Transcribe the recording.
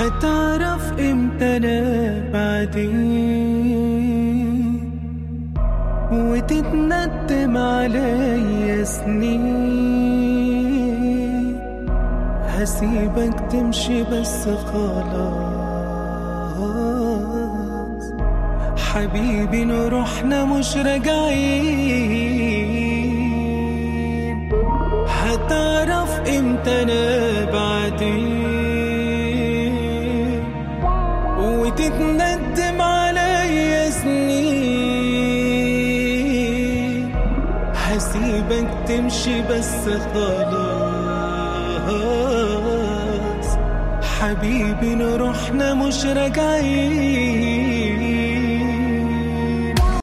حتعرف امتى انا بعدين وتتندم عليا سنين هسيبك تمشي بس خلاص حبيبي نروحنا مش راجعين هتعرف امتى انا بعدين وتتندم عليا سنين هسيبك تمشي بس خلاص حبيبي نروحنا مش راجعين